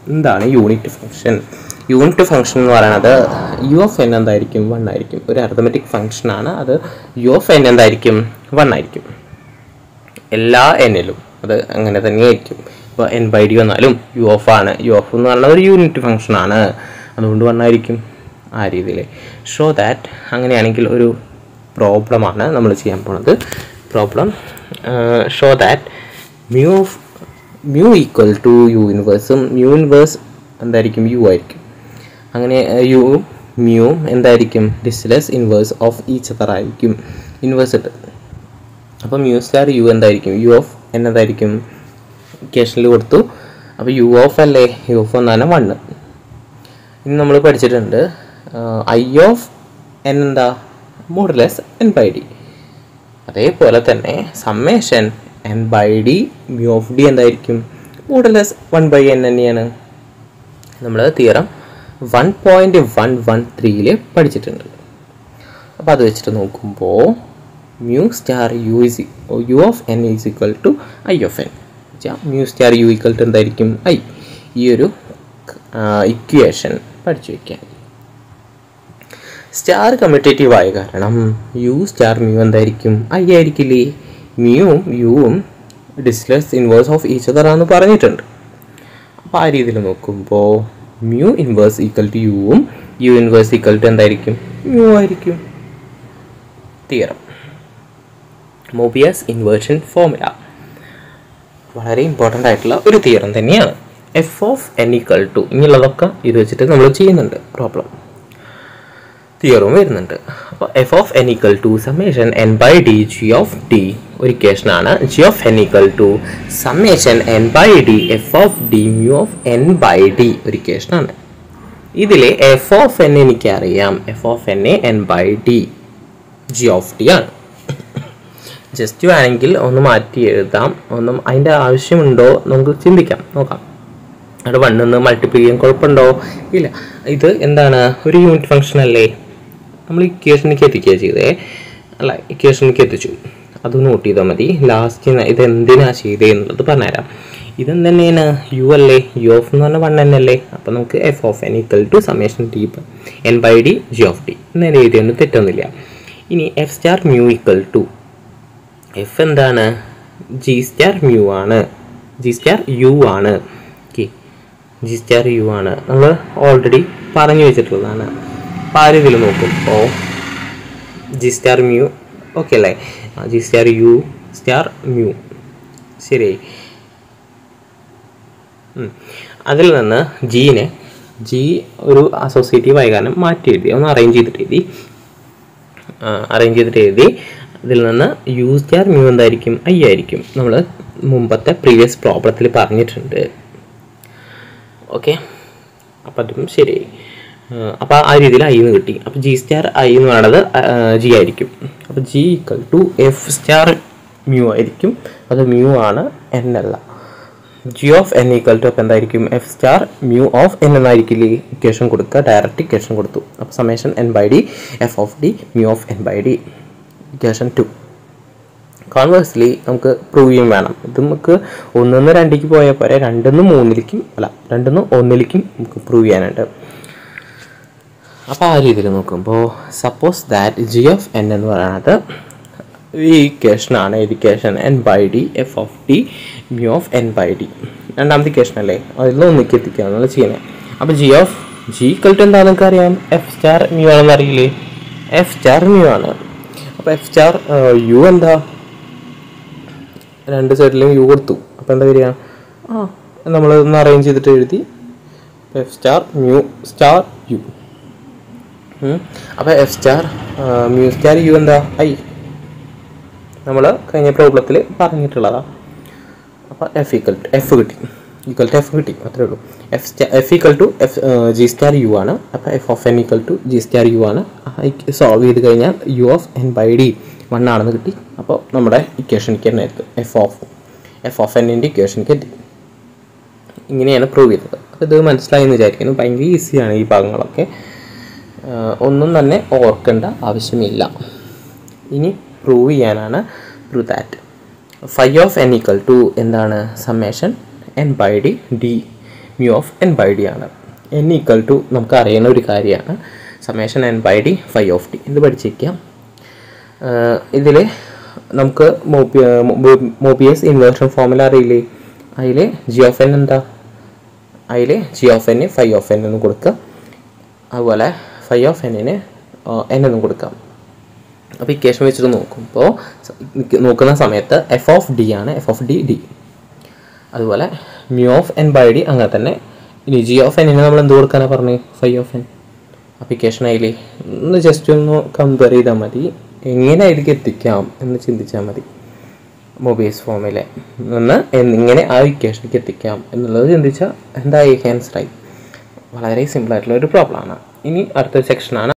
എന്താണ് unit function unit function എന്ന് പറയുന്നത് യു ഓഫ് എൻ എന്തായിരിക്കും വൺ ആയിരിക്കും ഒരു അർത്തമെറ്റിക് ഫംഗ്ഷനാണ് അത് യു ഓഫ് എൻ എന്തായിരിക്കും വൺ ആയിരിക്കും എല്ലാ എന്നിലും അത് അങ്ങനെ തന്നെയായിരിക്കും ഇപ്പോൾ എൻ ബൈ ഡി വന്നാലും യു ഓഫ് ആണ് യു ഓഫ് എന്ന് പറയുന്നത് ഒരു യൂണിറ്റ് ഫംഗ്ഷൻ ആണ് അതുകൊണ്ട് വണ്ണായിരിക്കും ആ രീതിയിൽ ഷോ ദാറ്റ് അങ്ങനെയാണെങ്കിൽ ഒരു പ്രോബ്ലമാണ് നമ്മൾ ചെയ്യാൻ പോണത് problem show that mu of mu equal to U ഇൻവേഴ്സും മ്യൂ ഇൻവേഴ്സ് എന്തായിരിക്കും യു ആയിരിക്കും അങ്ങനെ യു മ്യൂ എന്തായിരിക്കും ഡിസ്ലെസ് ഇൻവേഴ്സ് ഓഫ് ഈച്ച് അതർ ആയിരിക്കും ഇൻവേഴ്സ് ഇട്ട് അപ്പോൾ മ്യൂ സ്റ്റാർ യു എന്തായിരിക്കും യു ഓഫ് എന്നതായിരിക്കും ഇക്വേഷനിൽ കൊടുത്തു അപ്പോൾ യു ഓഫ് അല്ലേ യു ഓഫ് എന്നാണ് വണ്ണ് ഇനി നമ്മൾ പഠിച്ചിട്ടുണ്ട് ഐ ഓഫ് എൻ എന്താ മോഡലെസ് എൻ ബൈ ഡി അതേപോലെ തന്നെ summation N by D mu of D എന്തായിരിക്കും മോഡലെസ് വൺ ബൈ എൻ തന്നെയാണ് നമ്മൾ theorem one point one one ത്രീയിൽ പഠിച്ചിട്ടുണ്ട് അപ്പോൾ അത് വെച്ചിട്ട് നോക്കുമ്പോൾ mu star U is U of N is equal to I of N mu star U equal to എന്തായിരിക്കും ഐ ഈ ഒരു ഇക്വേഷൻ പഠിച്ചു വയ്ക്കാൻ സ്റ്റാർ കമ്മിറ്റേറ്റീവ് ആയ കാരണം യു സ്റ്റാർ മ്യൂ എന്തായിരിക്കും ഐ ആയിരിക്കില്ലേ മ്യൂവും യുവും ഡിസ്ലസ് ഇൻവേഴ്സ് ഓഫ് ഈച്ച് അതറാന്ന് പറഞ്ഞിട്ടുണ്ട് അപ്പോൾ ആ രീതിയിൽ നോക്കുമ്പോൾ മ്യൂ ഇൻവേഴ്സ് ഈക്വൽ ടു യുവും യു ഇൻവേഴ്സ് ഈക്വൽ ടു എന്തായിരിക്കും മ്യൂ ആയിരിക്കും തിയറം മോബിയസ് ഇൻവേർഷൻ ഫോർമുല വളരെ ഇമ്പോർട്ടൻ്റ് ആയിട്ടുള്ള ഒരു തിയറം തന്നെയാണ് F of N equal to ഇങ്ങനെയുള്ളതൊക്കെ ഇത് വെച്ചിട്ട് നമ്മൾ ചെയ്യുന്നുണ്ട് പ്രോബ്ലം തിയറും വരുന്നുണ്ട് അപ്പോൾ F of N equal to summation N by D G of D ഒരു ഇക്വേഷനാണ് G of N equal to summation N by D F of D mu of n by D ഒരു ഇക്വേഷനാണ് ഇതിൽ എഫ് ഓഫ് എൻ എനിക്കറിയാം F of N N by D G of D ആണ് just വേണമെങ്കിൽ ഒന്ന് മാറ്റി എഴുതാം ഒന്നും അതിൻ്റെ ആവശ്യമുണ്ടോ നമുക്ക് ചിന്തിക്കാം നോക്കാം അവിടെ വണ്ണിന്ന് മൾട്ടിപ്ലൈ ചെയ്യാൻ കുഴപ്പമുണ്ടോ ഇല്ല ഇത് എന്താണ് ഒരു യൂണിറ്റ് ഫംഗ്ഷൻ അല്ലേ നമ്മൾ ഇക്വേഷനിലേക്ക് എത്തിക്കുക ചെയ്തേ അല്ല ഇക്വേഷനിലേക്ക് എത്തിച്ചു അത് നോട്ട് ചെയ്താൽ മതി ലാസ്റ്റ് ഇത് എന്തിനാ ചെയ്തേ എന്നുള്ളത് പറഞ്ഞുതരാം ഇതെന്ത് തന്നെയാണ് യു അല്ലേ യു ഓഫ് എന്ന് പറഞ്ഞാൽ വൺ എൻ അല്ലേ അപ്പോൾ നമുക്ക് f of N equal to summation d n by D G of d എന്നതിന് എഴുതിയൊന്നും തെറ്റൊന്നുമില്ല ഇനി f star mu equal to f എന്താണ് ജി സ്റ്റാർ മ്യൂ ആണ് ജി സ്റ്റാർ യു ആണ് ഓക്കെ ജി സ്റ്റാർ യു ആണ് നമ്മൾ ഓൾറെഡി പറഞ്ഞു വെച്ചിട്ടുള്ളതാണ് അപ്പോൾ ആ രീതിയിൽ നോക്കുമ്പോൾ ജി സ്റ്റാർ മ്യൂ ഓക്കെ അല്ലേ g star u star mu ശരിയായി ഉം. അതിൽ നിന്ന് ജീനെ ജി ഒരു അസോസിയേറ്റീവ് ആയ കാരണം മാറ്റി എഴുതി ഒന്ന് അറേഞ്ച് ചെയ്തിട്ട് എഴുതി അറേഞ്ച് ചെയ്തിട്ട് എഴുതി ഇതിൽ നിന്ന് യു സ്റ്റാർ മ്യൂ എന്തായിരിക്കും ഐ ആയിരിക്കും നമ്മൾ മുമ്പത്തെ പ്രീവിയസ് പ്രോബ്ലത്തിൽ പറഞ്ഞിട്ടുണ്ട് ഓക്കെ അപ്പം അതും ശരിയായി അപ്പോൾ ആ രീതിയിൽ ഐ എന്ന് കിട്ടി അപ്പോൾ ജി സ്റ്റാർ ഐ എന്ന് പറയുന്നത് ജി ആയിരിക്കും അപ്പോൾ g equal to f star mu ആയിരിക്കും അത് മ്യൂ ആണ് എൻ അല്ല g of N equal to അപ്പോൾ എന്തായിരിക്കും f star mu of n എന്നായിരിക്കില്ലേ ഇക്വേഷൻ കൊടുക്കുക ഡയറക്റ്റ് ഇക്വേഷൻ കൊടുത്തു അപ്പോൾ summation n by D F of D mu of n by d equation two conversely നമുക്ക് പ്രൂവ് ചെയ്യും വേണം ഇത് നമുക്ക് ഒന്നിന്ന് രണ്ടിലേക്ക് പോയാൽ പോരെ രണ്ടിന്ന് മൂന്നിലേക്കും അല്ല രണ്ടിന്ന് ഒന്നിലേക്കും നമുക്ക് പ്രൂവ് ചെയ്യാനുണ്ട് അപ്പോൾ ആ രീതിയിൽ നോക്കുമ്പോൾ suppose that g of n എന്ന് പറയുന്നത് ഈ ഇക്വേഷനാണ് equation n by D F of D mu of n by d രണ്ടാമത്തെ ഇക്വേഷൻ അല്ലേ അതിൽ ഒന്നിക്ക് എത്തിക്കുകയാണ് നമ്മൾ ചെയ്യുന്നത് അപ്പോൾ ജി ഓഫ് ജി കൾട്ട് എന്താണെന്ന് നിങ്ങൾക്ക് അറിയാം എഫ് സ്റ്റാർ മ്യൂ ആണെന്ന് അറിയില്ലേ എഫ് സ്റ്റാർ മ്യൂ ആണ് അപ്പോൾ എഫ് സ്റ്റാർ യു എന്താ രണ്ട് സൈഡിലും യു കൊടുത്തു അപ്പോൾ എന്താ വരിക ആ നമ്മൾ ഒന്ന് അറേഞ്ച് ചെയ്തിട്ട് എഴുതി f star mu star u അപ്പോൾ f star mu star u എന്താ ഐ നമ്മൾ കഴിഞ്ഞ പ്രോബ്ലത്തിൽ പറഞ്ഞിട്ടുള്ളതാണ് അപ്പോൾ എഫ് ഈക്വൽ ടു എഫ് കിട്ടി ഈക്വൽ ടു എഫ് കിട്ടി അത്രേ ഉള്ളൂ f star f equal to f g star u ആണ് അപ്പോൾ F of N equal to g star u ആണ് സോൾവ് ചെയ്ത് കഴിഞ്ഞാൽ u of n by d one ആണെന്ന് കിട്ടി അപ്പോൾ നമ്മുടെ ഇക്വേഷനിക്ക് തന്നെ എത്തും എഫ് ഓഫ് എഫ് ഓഫ് എന്നിൻ്റെ ഇക്വേഷനിക്ക് എത്തി ഇങ്ങനെയാണ് പ്രൂവ് ചെയ്തത് അപ്പോൾ ഇത് മനസ്സിലായി എന്ന് വിചാരിക്കുന്നു ഭയങ്കര ഈസിയാണ് ഈ ഭാഗങ്ങളൊക്കെ ആഹ് ഒന്നും തന്നെ ഓർക്കേണ്ട ആവശ്യമില്ല ഇനി പ്രൂവ് ചെയ്യാനാണ് prove that five of N equal to എന്താണ് summation N by d d mu of n by d ആണ് എൻ ഈക്വൽ ടു നമുക്ക് അറിയുന്ന ഒരു കാര്യമാണ് summation n by d five of d ഇത് പഠിച്ചിരിക്കാം ഇതിൽ നമുക്ക് മോബിയസ് ഇൻവേർഷൻ ഫോമുല അറിയില്ലേ അതിൽ ജി ഓഫ് എൻ എന്താ അതിൽ g of n five of n എന്ന് കൊടുക്കുക അതുപോലെ ഫൈവ് ഓഫ് എന്നിന് എൻ എന്നും കൊടുക്കാം അപ്പോൾ ഇക്വേഷൻ വെച്ചിട്ട് നോക്കുമ്പോൾ നോക്കുന്ന സമയത്ത് എഫ് ഓഫ് ഡി ആണ് എഫ് ഓഫ് ഡി ഡി അതുപോലെ mu of n by d അങ്ങനെ തന്നെ ഇനി ജി ഓഫ് എന്നിന് നമ്മൾ എന്ത് കൊടുക്കാനാണ് പറഞ്ഞത് ഫൈവ് ഓഫ് എൻ അപ്ലിക്കേഷൻ അതിൽ ഒന്ന് ജസ്റ്റ് ഒന്ന് കമ്പയർ ചെയ്താൽ മതി എങ്ങനെ അതിലേക്ക് എത്തിക്കാം എന്ന് ചിന്തിച്ചാൽ മതി മൊബൈൽസ് ഫോമിലെ നിന്ന് എങ്ങനെ ആ ഇക്വേഷനിലേക്ക് എത്തിക്കാം എന്നുള്ളത് ചിന്തിച്ചാൽ എന്തായി ആൻസറായി വളരെ സിമ്പിളായിട്ടുള്ള ഒരു പ്രോബ്ലമാണ് ഇനി അടുത്തൊരു സെക്ഷനാണ്